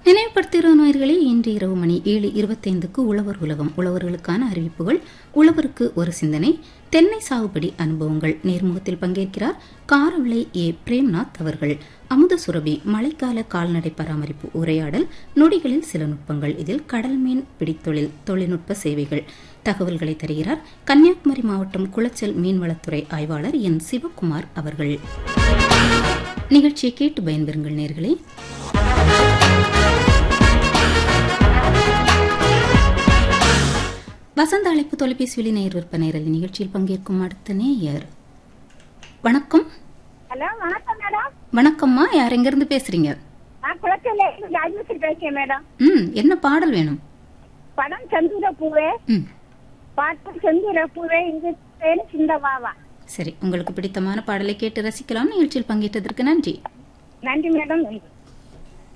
நினைவுபடுத்துகிற நேயர்களே இன்று இரவு மணி ஏழு இருபத்தைந்துக்கு உழவர் உலகம் உழவர்களுக்கான அறிவிப்புகள் உழவருக்கு ஒரு சிந்தனை தென்னை சாகுபடி அனுபவங்கள் நேர்முகத்தில் பங்கேற்கிறார் காரவிளை ஏ பிரேம்நாத் அவர்கள் அமுத சுரபி மழைக்கால கால்நடை பராமரிப்பு உரையாடல் நொடிகளில் சில நுட்பங்கள் இதில் கடல் மீன் பிடித்தொழில் தொழில்நுட்ப சேவைகள் தகவல்களை தருகிறார் கன்னியாகுமரி மாவட்டம் குளச்சல் மீன்வளத்துறை ஆய்வாளர் என் சிவக்குமார் அவர்கள் நிகழ்ச்சியை கேட்டு பயன்பெறுங்கள் நேர்களே வசந்த அழைப்பு தொலைபேசி வழி நேயர் விற்ப நேரல் நிகழ்ச்சியில் பங்கேற்கும் அடுத்த நேயர் வணக்கம் ஹலோ வணக்கம் மேடம் வணக்கம்மா யார் எங்கிருந்து பேசுறீங்க நான் குளத்தில் ராஜேஸ்வரி பேசுறேன் மேடம் ம் என்ன பாடல் வேணும் படம் செந்தூர பூவே ம் பாட்டு செந்தூர பூவே இங்கு பேரு சிந்தவாவா சரி உங்களுக்கு பிடித்தமான பாடலை கேட்டு ரசிக்கலாம் நிகழ்ச்சியில் பங்கேற்றதற்கு நன்றி நன்றி மேடம் நன்றி